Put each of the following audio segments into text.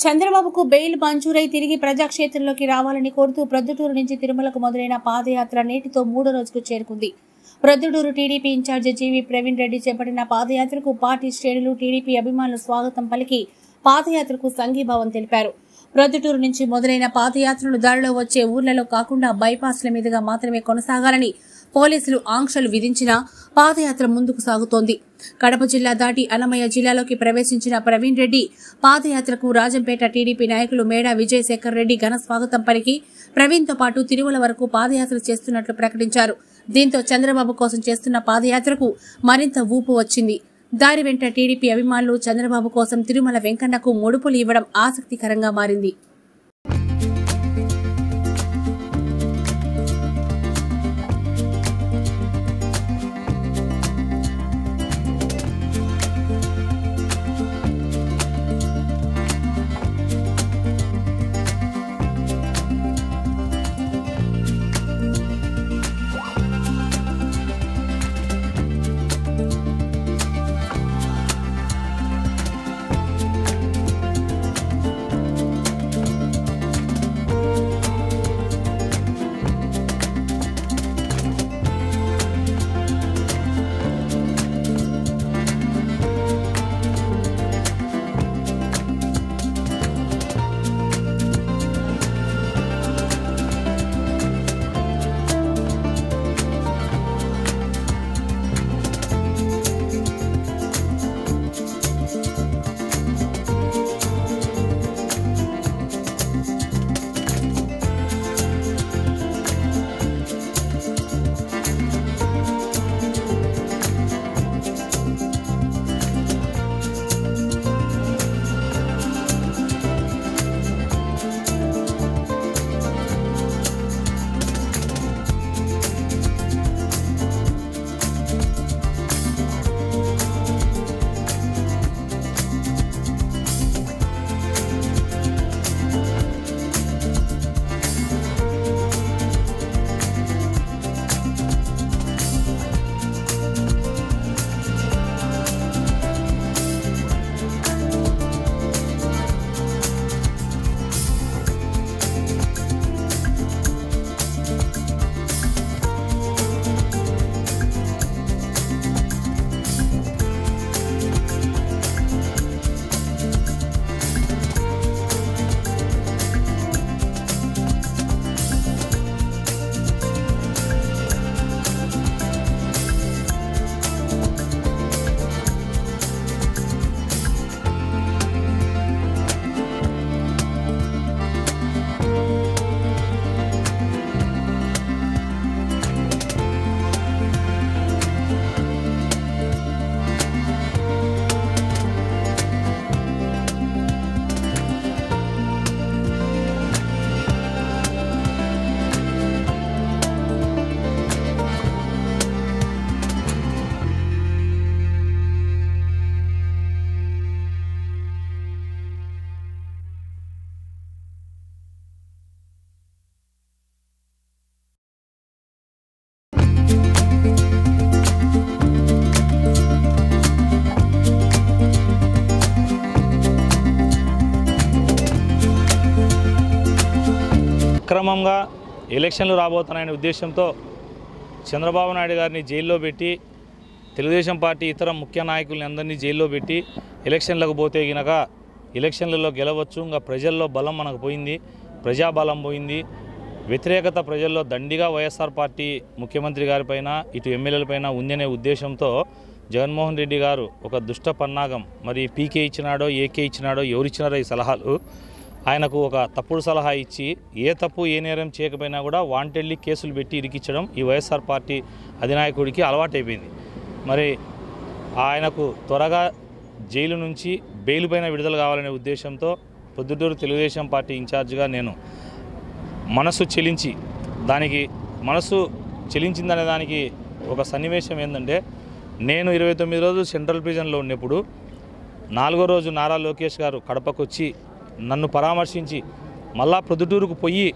చంద్రబాబుకు బెయిల్ మంజూరై తిరిగి ప్రజాక్షేత్రంలోకి రావాలని కోరుతూ ప్రొద్దుటూరు నుంచి తిరుమలకు మొదలైన పాదయాత్ర నేటితో మూడో రోజుకు చేరుకుంది Proddatur TDP incharge GV Praveen Reddy చేపట్టిన పాదయాత్రకు పార్టీ శ్రేణులు టీడీపీ అభిమానులు స్వాగతం పలికి పాదయాత్రకు సంఘీభావం తెలిపారు ప్రొద్దుటూరు నుంచి మొదలైన పాదయాత్రను దారిలో వచ్చే ఊర్లలో కాకుండా బైపాస్ల మీదుగా మాత్రమే కొనసాగాలని పోలీసులు ఆంక్షలు విధించినా పాదయాత్ర ముందుకు సాగుతోంది కడప జిల్లా దాటి అన్నమయ్య జిల్లాలోకి ప్రవేశించిన ప్రవీణ్ రెడ్డి పాదయాత్రకు రాజంపేట టీడీపీ నాయకులు మేడా విజయశేఖర్ రెడ్డి ఘన స్వాగతం పలికి ప్రవీణ్తో పాటు తిరుమల వరకు పాదయాత్ర చేస్తున్నట్లు ప్రకటించారు దీంతో చంద్రబాబు కోసం చేస్తున్న పాదయాత్రకు మరింత ఊపు వచ్చింది దారి వెంట టీడీపీ అభిమానులు చంద్రబాబు కోసం తిరుమల వెంకన్నకు ముడుపులు ఇవ్వడం ఆసక్తికరంగా మారింది అక్రమంగా ఎలక్షన్లు రాబోతున్నాయనే ఉద్దేశంతో చంద్రబాబు నాయుడు గారిని జైల్లో పెట్టి తెలుగుదేశం పార్టీ ఇతర ముఖ్య నాయకుల్ని అందరినీ జైల్లో పెట్టి ఎలక్షన్లకు పోతే గినక ఎలక్షన్లలో గెలవచ్చు ఇంకా ప్రజల్లో బలం మనకు పోయింది ప్రజాబలం పోయింది వ్యతిరేకత ప్రజల్లో దండిగా వైఎస్ఆర్ పార్టీ ముఖ్యమంత్రి గారిపైన ఇటు ఎమ్మెల్యేలపైన ఉందనే ఉద్దేశంతో జగన్మోహన్ రెడ్డి గారు ఒక దుష్ట పన్నాగం మరి పీకే ఇచ్చినాడో ఏకే ఇచ్చినాడో ఎవరిచ్చినారో ఈ సలహాలు ఆయనకు ఒక తప్పుడు సలహా ఇచ్చి ఏ తప్పు ఏ నేరం చేయకపోయినా కూడా వాంటెడ్లీ కేసులు పెట్టి ఇరికించడం ఈ వైఎస్ఆర్ పార్టీ అధినాయకుడికి అలవాటైపోయింది మరి ఆయనకు త్వరగా జైలు నుంచి బెయిల్ పైన విడుదల కావాలనే ఉద్దేశంతో పొద్దుటూరు తెలుగుదేశం పార్టీ ఇన్ఛార్జిగా నేను మనసు చెలించి దానికి మనసు చెలించిందనే దానికి ఒక సన్నివేశం ఏంటంటే నేను ఇరవై తొమ్మిది రోజులు సెంట్రల్ ప్రిజన్లో ఉన్నప్పుడు నాలుగో రోజు నారా లోకేష్ గారు కడపకు వచ్చి నన్ను పరామర్శించి మళ్ళా ప్రొద్దుటూరుకు పోయి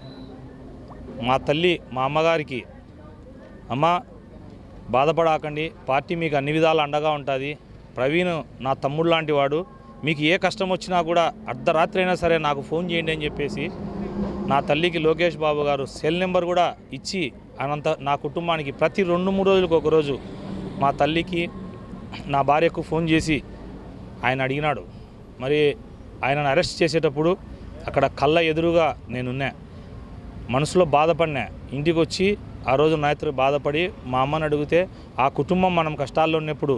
మా తల్లి మా అమ్మగారికి అమ్మ బాధపడాకండి పార్టీ మీకు అన్ని విధాలు అండగా ఉంటుంది ప్రవీణ్ నా తమ్ముడు లాంటి వాడు మీకు ఏ కష్టం వచ్చినా కూడా అర్ధరాత్రి అయినా సరే నాకు ఫోన్ చేయండి అని చెప్పేసి నా తల్లికి లోకేష్ బాబు గారు సెల్ నెంబర్ కూడా ఇచ్చి అనంత నా కుటుంబానికి ప్రతి రెండు మూడు రోజులకు ఒకరోజు మా తల్లికి నా భార్యకు ఫోన్ చేసి ఆయన అడిగినాడు మరి ఆయనను అరెస్ట్ చేసేటప్పుడు అక్కడ కళ్ళ ఎదురుగా నేనున్నా మనసులో బాధపడినా ఇంటికి వచ్చి ఆ రోజు రాత్రి బాధపడి మా అమ్మని అడిగితే ఆ కుటుంబం మనం కష్టాల్లో ఉన్నప్పుడు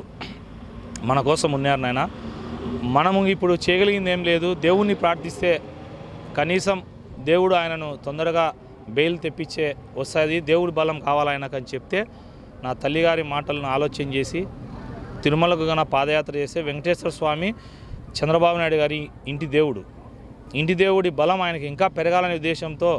మన కోసం ఉన్నారు నాయన మనము ఇప్పుడు చేయగలిగింది ఏం లేదు దేవుణ్ణి ప్రార్థిస్తే కనీసం దేవుడు ఆయనను తొందరగా బెయిల్ తెప్పించే వస్తుంది దేవుడి బలం కావాలి ఆయనకని చెప్తే నా తల్లిగారి మాటలను ఆలోచన చేసి తిరుమలకు గన పాదయాత్ర చేస్తే వెంకటేశ్వర స్వామి చంద్రబాబు నాయుడు గారి ఇంటి దేవుడు ఇంటి దేవుడి బలం ఆయనకి ఇంకా పెరగాలనే ఉద్దేశంతో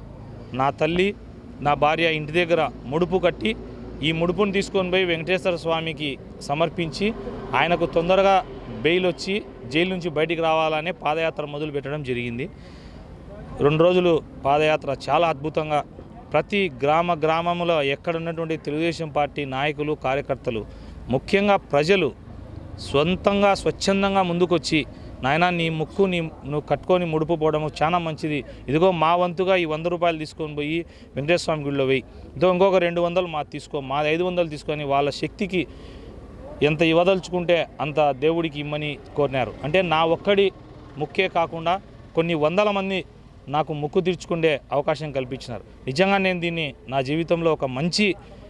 నా తల్లి నా భార్య ఇంటి దగ్గర ముడుపు కట్టి ఈ ముడుపును తీసుకొని పోయి వెంకటేశ్వర స్వామికి సమర్పించి ఆయనకు తొందరగా బెయిల్ వచ్చి జైలు నుంచి బయటికి రావాలనే పాదయాత్ర మొదలు పెట్టడం జరిగింది రెండు రోజులు పాదయాత్ర చాలా అద్భుతంగా ప్రతి గ్రామ గ్రామంలో ఎక్కడ ఉన్నటువంటి తెలుగుదేశం పార్టీ నాయకులు కార్యకర్తలు ముఖ్యంగా ప్రజలు సొంతంగా స్వచ్ఛందంగా ముందుకొచ్చి నాయనా నీ ముక్కు నీ నువ్వు కట్టుకొని ముడుపు పోవడము చాలా మంచిది ఇదిగో మా వంతుగా ఈ వంద రూపాయలు తీసుకొని పోయి వెంకటేశ్వర స్వామి గుడిలో వెయ్యి ఇదో ఇంకొక రెండు వందలు మా తీసుకో మా ఐదు వందలు తీసుకొని వాళ్ళ శక్తికి ఎంత ఇవ్వదలుచుకుంటే అంత దేవుడికి ఇమ్మని కోరినారు అంటే నా ఒక్కడి ముక్కే కాకుండా కొన్ని వందల మంది నాకు ముక్కు తీర్చుకునే అవకాశం కల్పించినారు నిజంగా నేను దీన్ని నా జీవితంలో ఒక మంచి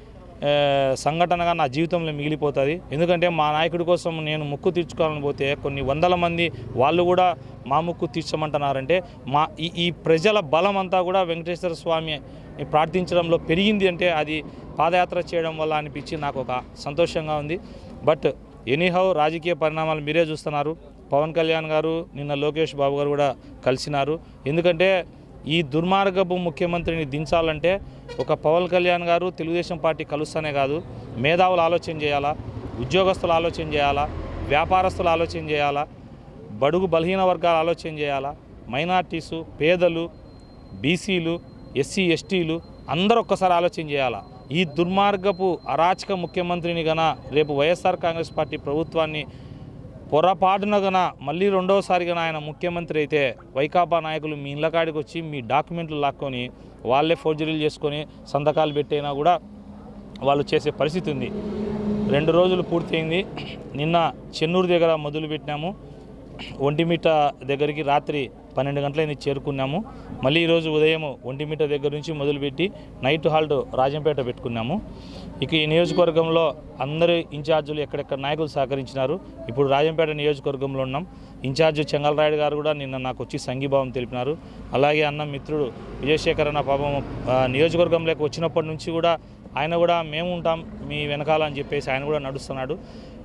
ఆ, సంఘటనగా నా జీవితంలో మిగిలిపోతుంది ఎందుకంటే మా నాయకుడి కోసం నేను ముక్కు తీర్చుకోవాలని పోతే కొన్ని వందల మంది వాళ్ళు కూడా మా ముక్కు తీర్చమంటున్నారంటే మా ఈ ఈ ప్రజల బలం అంతా కూడా వెంకటేశ్వర స్వామి ప్రార్థించడంలో పెరిగింది అంటే అది పాదయాత్ర చేయడం వల్ల అనిపించి నాకు ఒక సంతోషంగా ఉంది బట్ ఎనీహౌ రాజకీయ పరిణామాలు మీరే చూస్తున్నారు పవన్ కళ్యాణ్ గారు నిన్న లోకేష్ బాబు గారు కూడా కలిసినారు ఎందుకంటే ఈ దుర్మార్గపు ముఖ్యమంత్రిని దించాలంటే ఒక పవన్ కళ్యాణ్ గారు తెలుగుదేశం పార్టీ కలుస్తానే కాదు మేధావులు ఆలోచన చేయాలా ఉద్యోగస్తులు ఆలోచన చేయాలా వ్యాపారస్తులు ఆలోచన చేయాలా బడుగు బలహీన వర్గాలు ఆలోచన చేయాలా మైనార్టీసు పేదలు బీసీలు ఎస్సీ ఎస్టీలు అందరూ ఒక్కసారి ఆలోచన చేయాలా ఈ దుర్మార్గపు అరాచక ముఖ్యమంత్రిని గన రేపు వైఎస్ఆర్ కాంగ్రెస్ పార్టీ ప్రభుత్వాన్ని పొరపాటున గన మళ్ళీ రెండోసారి గన ఆయన ముఖ్యమంత్రి అయితే వైకాపా నాయకులు మీ ఇళ్ళ కాడికి వచ్చి మీ డాక్యుమెంట్లు లాక్కొని వాళ్ళే ఫోర్జరీలు చేసుకొని సంతకాలు పెట్టైనా కూడా వాళ్ళు చేసే పరిస్థితి ఉంది రెండు రోజులు పూర్తయింది నిన్న చెన్నూరు దగ్గర మొదలుపెట్టినాము ఒంటిమిట్ట దగ్గరికి రాత్రి పన్నెండు గంటలైంది చేరుకున్నాము మళ్ళీ ఈరోజు ఉదయం ఒంటిమిట్ట దగ్గర నుంచి మొదలుపెట్టి నైట్ హాల్ట్ రాజంపేట పెట్టుకున్నాము ఇక ఈ నియోజకవర్గంలో అందరు ఇన్ఛార్జీలు ఎక్కడెక్కడ నాయకులు సహకరించినారు ఇప్పుడు రాజంపేట నియోజకవర్గంలో ఉన్నాం ఇన్ఛార్జ్ చెంగల్రాయుడు గారు కూడా నిన్న నాకు వచ్చి సంఘీభావం తెలిపినారు అలాగే అన్న మిత్రుడు విజయశేఖర్ అన్న పాపం ఆ, నియోజకవర్గంలోకి వచ్చినప్పటి నుంచి కూడా ఆయన కూడా మేము ఉంటాం మీ వెనకాల అని చెప్పేసి ఆయన కూడా నడుస్తున్నాడు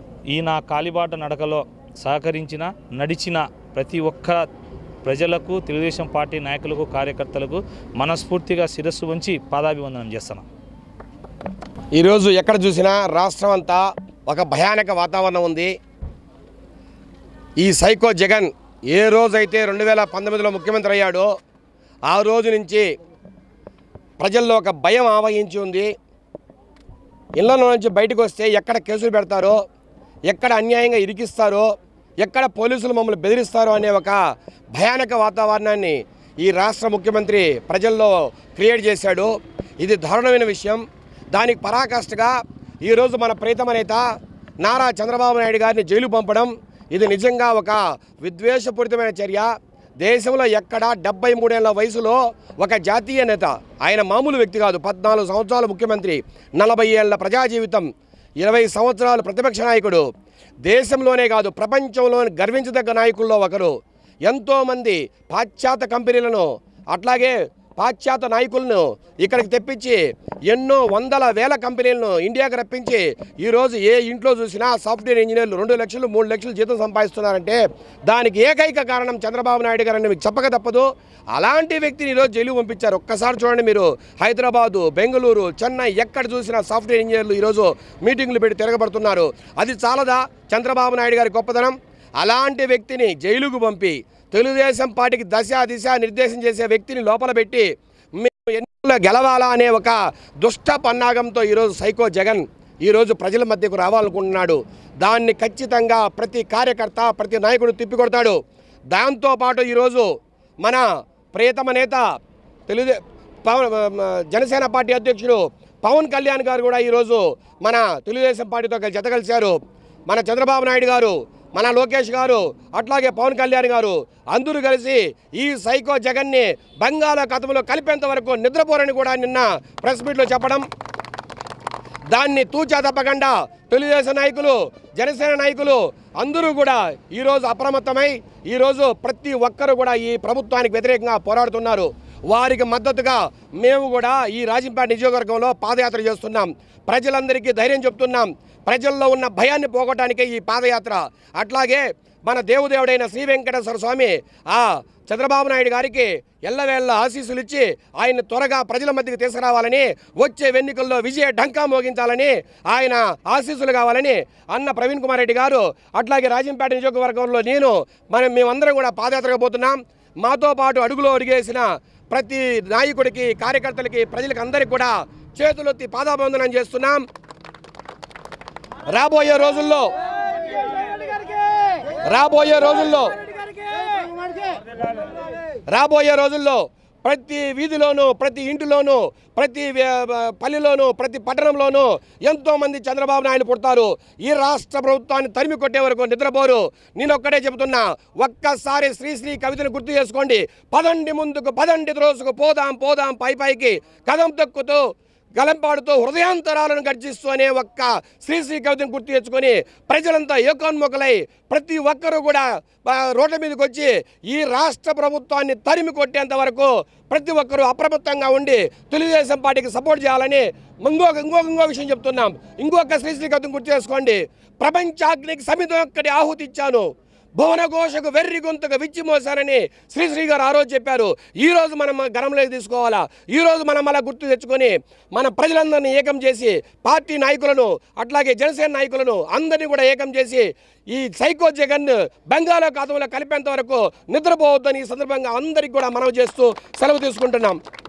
ఈ నా కాలిబాట నడకలో సహకరించిన నడిచిన ప్రతి ఒక్క ప్రజలకు తెలుగుదేశం పార్టీ నాయకులకు కార్యకర్తలకు మనస్ఫూర్తిగా శిరస్సు వంచి పాదాభివందనం చేస్తున్నాను ఈరోజు ఎక్కడ చూసినా రాష్ట్రం అంతా ఒక భయానక వాతావరణం ఉంది ఈ సైకో జగన్ ఏ రోజైతే రెండు వేల పంతొమ్మిదిలో ముఖ్యమంత్రి అయ్యాడో ఆ రోజు నుంచి ప్రజల్లో ఒక భయం ఆవహించి ఉంది ఇళ్లలో నుంచి బయటకు వస్తే ఎక్కడ కేసులు పెడతారో ఎక్కడ అన్యాయంగా ఇరికిస్తారో ఎక్కడ పోలీసులు మమ్మల్ని బెదిరిస్తారో అనే ఒక భయానక వాతావరణాన్ని ఈ రాష్ట్ర ముఖ్యమంత్రి ప్రజల్లో క్రియేట్ చేశాడు ఇది దారుణమైన విషయం దానికి పరాకాష్ఠగా ఈరోజు మన ప్రీతమ నేత నారా చంద్రబాబు నాయుడు గారిని జైలు పంపడం ఇది నిజంగా ఒక విద్వేషపూరితమైన చర్య దేశంలో ఎక్కడ డెబ్బై మూడేళ్ల వయసులో ఒక జాతీయ నేత ఆయన మామూలు వ్యక్తి కాదు పద్నాలుగు సంవత్సరాల ముఖ్యమంత్రి నలభై ఏళ్ల ప్రజా జీవితం ఇరవై సంవత్సరాలు ప్రతిపక్ష నాయకుడు దేశంలోనే కాదు ప్రపంచంలోని గర్వించదగ్గ నాయకుల్లో ఒకరు ఎంతోమంది పాశ్చాత్య కంపెనీలను అట్లాగే పాశ్చాత్య నాయకులను ఇక్కడికి తెప్పించి ఎన్నో వందల వేల కంపెనీలను ఇండియాకి రప్పించి ఈరోజు ఏ ఇంట్లో చూసినా సాఫ్ట్వేర్ ఇంజనీర్లు రెండు లక్షలు మూడు లక్షలు జీతం సంపాదిస్తున్నారంటే దానికి ఏకైక కారణం చంద్రబాబు నాయుడు గారని మీకు చెప్పక తప్పదు అలాంటి వ్యక్తిని ఈరోజు జైలు పంపించారు ఒక్కసారి చూడండి మీరు హైదరాబాదు బెంగళూరు చెన్నై ఎక్కడ చూసినా సాఫ్ట్వేర్ ఇంజనీర్లు ఈరోజు మీటింగ్లు పెట్టి తిరగబడుతున్నారు అది చాలదా చంద్రబాబు నాయుడు గారి గొప్పతనం అలాంటి వ్యక్తిని జైలుకు పంపి తెలుగుదేశం పార్టీకి దశ దిశ నిర్దేశం చేసే వ్యక్తిని లోపల పెట్టి మేము ఎన్నికల్లో గెలవాలా అనే ఒక దుష్ట పన్నాగంతో ఈరోజు సైకో జగన్ ఈరోజు ప్రజల మధ్యకు రావాలనుకుంటున్నాడు దాన్ని ఖచ్చితంగా ప్రతి కార్యకర్త ప్రతి నాయకుడు తిప్పికొడతాడు దాంతోపాటు ఈరోజు మన ప్రియతమ నేత తెలుగు పవన్ జనసేన పార్టీ అధ్యక్షుడు పవన్ కళ్యాణ్ గారు కూడా ఈరోజు మన తెలుగుదేశం పార్టీతో కలిసి జత కలిశారు మన చంద్రబాబు నాయుడు గారు మన లోకేష్ గారు అట్లాగే పవన్ కళ్యాణ్ గారు అందరూ కలిసి ఈ సైకో జగన్ని బంగాళాఖాతంలో కలిపేంత వరకు నిద్రపోరని కూడా నిన్న ప్రెస్ మీట్లో చెప్పడం దాన్ని తూచా తప్పకుండా తెలుగుదేశం నాయకులు జనసేన నాయకులు అందరూ కూడా ఈరోజు అప్రమత్తమై ఈరోజు ప్రతి ఒక్కరు కూడా ఈ ప్రభుత్వానికి వ్యతిరేకంగా పోరాడుతున్నారు వారికి మద్దతుగా మేము కూడా ఈ రాజంపేట నియోజకవర్గంలో పాదయాత్ర చేస్తున్నాం ప్రజలందరికీ ధైర్యం చెప్తున్నాం ప్రజల్లో ఉన్న భయాన్ని పోగొట్టడానికే ఈ పాదయాత్ర అట్లాగే మన దేవుదేవుడైన శ్రీ వెంకటేశ్వర స్వామి ఆ చంద్రబాబు నాయుడు గారికి ఎల్లవేళ్ళ ఆశీస్సులు ఇచ్చి ఆయన త్వరగా ప్రజల మధ్యకి తీసుకురావాలని వచ్చే ఎన్నికల్లో విజయ ఢంకా మోగించాలని ఆయన ఆశీస్సులు కావాలని అన్న ప్రవీణ్ కుమార్ రెడ్డి గారు అట్లాగే రాజంపేట నియోజకవర్గంలో నేను మనం మేమందరం కూడా పాదయాత్రకు పోతున్నాం మాతో పాటు అడుగులో అడిగేసిన ప్రతి నాయకుడికి కార్యకర్తలకి ప్రజలకు అందరికీ కూడా చేతులెత్తి పాదాబంధనం చేస్తున్నాం రాబోయే రోజుల్లో రాబోయే రోజుల్లో రాబోయే రోజుల్లో ప్రతి వీధిలోనూ ప్రతి ఇంటిలోనూ ప్రతి వ్య- పల్లెలోనూ ప్రతి పట్టణంలోనూ ఎంతో మంది చంద్రబాబు నాయుడు పుడతారు ఈ రాష్ట్ర ప్రభుత్వాన్ని తరిమి కొట్టే వరకు నిద్రపోరు నేను ఒక్కడే చెబుతున్నా ఒక్కసారి శ్రీశ్రీ కవితను గుర్తు చేసుకోండి పదండి ముందుకు పదండి రోజుకు పోదాం పోదాం పై పైకి కదం తొక్కుతూ గలంపాడుతూ హృదయాంతరాలను గర్జిస్తూ అనే ఒక్క శ్రీశ్రీ కవితను గుర్తు తెచ్చుకొని ప్రజలంతా ఏకోన్ముఖలై ప్రతి ఒక్కరూ కూడా ఆ, రోడ్ల మీదకి వచ్చి ఈ రాష్ట్ర ప్రభుత్వాన్ని తరిమి కొట్టేంత వరకు ప్రతి ఒక్కరూ అప్రమత్తంగా ఉండి తెలుగుదేశం పార్టీకి సపోర్ట్ చేయాలని ఇంకొక ఇంకొక ఇంకో విషయం చెప్తున్నాం ఇంకొక శ్రీశ్రీ కవితను గుర్తు చేసుకోండి ప్రపంచాగ్నికి సమితం ఒక్కటి ఆహుతి ఇచ్చాను భువనఘోషకు వెర్రి గొంతుకు విచ్చి మోసారని శ్రీశ్రీ గారు ఆ రోజు చెప్పారు ఈ రోజు మనం గణంలోకి తీసుకోవాలా ఈ రోజు మనం అలా గుర్తు తెచ్చుకొని మన ప్రజలందరినీ ఏకం చేసి పార్టీ నాయకులను అట్లాగే జనసేన నాయకులను అందరినీ కూడా ఏకం చేసి ఈ సైకో జగన్ బంగాళాఖాతంలో కలిపేంత వరకు నిద్రపోవద్దని ఈ సందర్భంగా అందరికీ కూడా మనవి చేస్తూ సెలవు తీసుకుంటున్నాం